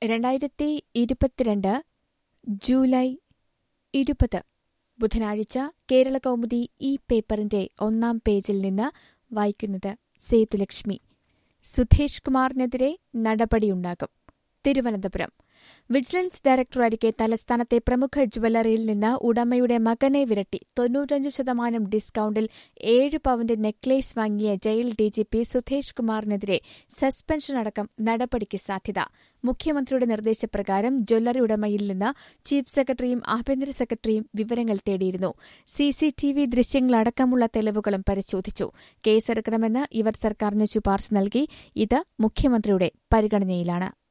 രണ്ടായിരത്തി ഇരുപത്തിരണ്ട് ജൂലൈ ഇരുപത് ബുധനാഴ്ച കേരള കൗമുദി ഈ പേപ്പറിന്റെ ഒന്നാം പേജിൽ നിന്ന് വായിക്കുന്നത് സേതുലക്ഷ്മി സുധേഷ് കുമാറിനെതിരെ നടപടിയുണ്ടാകും തിരുവനന്തപുരം വിജിലൻസ് ഡയറക്ടറായിരിക്കെ തലസ്ഥാനത്തെ പ്രമുഖ ജ്വല്ലറിയിൽ നിന്ന് ഉടമയുടെ മകനെ വിരട്ടി തൊണ്ണൂറ്റഞ്ച് ശതമാനം ഡിസ്കൌണ്ടിൽ ഏഴ് പവന്റെ നെക്ലേസ് വാങ്ങിയ ജയിൽ ഡിജിപി സുധേഷ് കുമാറിനെതിരെ സസ്പെൻഷനടക്കം നടപടിക്ക് സാധ്യത മുഖ്യമന്ത്രിയുടെ നിർദ്ദേശപ്രകാരം ജ്വല്ലറി ഉടമയിൽ നിന്ന് ചീഫ് സെക്രട്ടറിയും ആഭ്യന്തര സെക്രട്ടറിയും വിവരങ്ങൾ തേടിയിരുന്നു സിസിടിവി ദൃശ്യങ്ങളടക്കമുള്ള തെളിവുകളും പരിശോധിച്ചു കേസെടുക്കണമെന്ന് ഇവർ സർക്കാരിന് ശുപാർശ നൽകി ഇത് മുഖ്യമന്ത്രിയുടെ പരിഗണനയിലാണ്